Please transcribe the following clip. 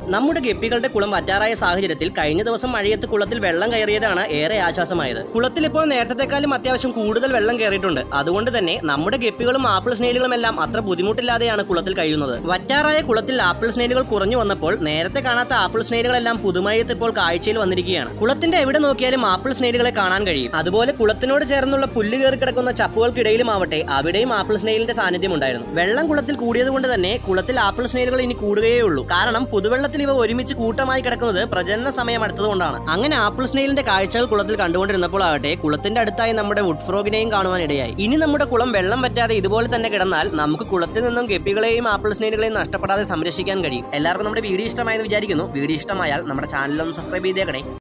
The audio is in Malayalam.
നമ്മുടെ ഗപ്പികളുടെ കുളം വറ്റാറായ സാഹചര്യത്തിൽ കഴിഞ്ഞ ദിവസം മഴയത്ത് കുളത്തിൽ വെള്ളം കയറിയതാണ് ഏറെ ആശ്വാസമായത് കുളത്തിൽ ഇപ്പോൾ നേരത്തെക്കാളും അത്യാവശ്യം കൂടുതൽ വെള്ളം കയറിയിട്ടുണ്ട് അതുകൊണ്ട് തന്നെ നമ്മുടെ ഗപ്പികളും ആപ്പിൾ സ്നേലുകളും എല്ലാം അത്ര ബുദ്ധിമുട്ടില്ലാതെയാണ് കുളത്തിൽ കഴിയുന്നത് വറ്റാറായ കുളത്തിൽ ആപ്പിൾ സ്നേലുകൾ കുറഞ്ഞു വന്നപ്പോൾ നേരത്തെ കാണാത്ത ആപ്പിൾ സ്നേലുകളെല്ലാം പുതുമയത്ത് ഇപ്പോൾ കാഴ്ചയിൽ വന്നിരിക്കുകയാണ് കുളത്തിന്റെ എവിടെ നോക്കിയാലും ആപ്പിൾ സ്നേലുകളെ കാണാൻ കഴിയും അതുപോലെ കുളത്തിനോട് ചേർന്നുള്ള പുല്ല് കയറി കിടക്കുന്ന ചപ്പുകൾക്കിടയിലും ആവട്ടെ അവിടെയും ആപ്പിൾ സ്നേലിന്റെ സാന്നിധ്യം ഉണ്ടായിരുന്നു വെള്ളം കുളത്തിൽ കൂടിയത് കൊണ്ട് തന്നെ കുളത്തിൽ ആപ്പിൾ സ്നേലുകൾ ഇനി കൂടുകയേ ഉള്ളൂ കാരണം പുതുവെള്ളത്തിൽ ഇവ ഒരുമിച്ച് കൂട്ടമായി കിടക്കുന്നത് പ്രജനന സമയം അടുത്തതുകൊണ്ടാണ് അങ്ങനെ ആപ്പിൾ സ്നേലിന്റെ കാഴ്ചകൾ കുളത്തിൽ കണ്ടുകൊണ്ടിരുന്നപ്പോൾ ആകട്ടെ കുളത്തിന്റെ അടുത്തായി നമ്മുടെ വുഡ് ഫ്രോഗിനെയും കാണുവാൻ ഇടയായി ഇനി നമ്മുടെ കുളം വെള്ളം പറ്റാതെ ഇതുപോലെ തന്നെ കിടന്നാൽ നമുക്ക് കുളത്തിൽ നിന്നും ഗപ്പികളെയും ആപ്പിൾ സ്നേലുകളെയും നഷ്ടപ്പെടാതെ സംരക്ഷിക്കാൻ കഴിയും എല്ലാവർക്കും നമ്മുടെ വീഡിയോ ഇഷ്ടമായെന്ന് വിചാരിക്കുന്നു വീഡിയോ ഇഷ്ടമായാൽ നമ്മുടെ ചാനലൊന്ന് സബ്സ്ക്രൈബ് ചെയ്തേക്കണേ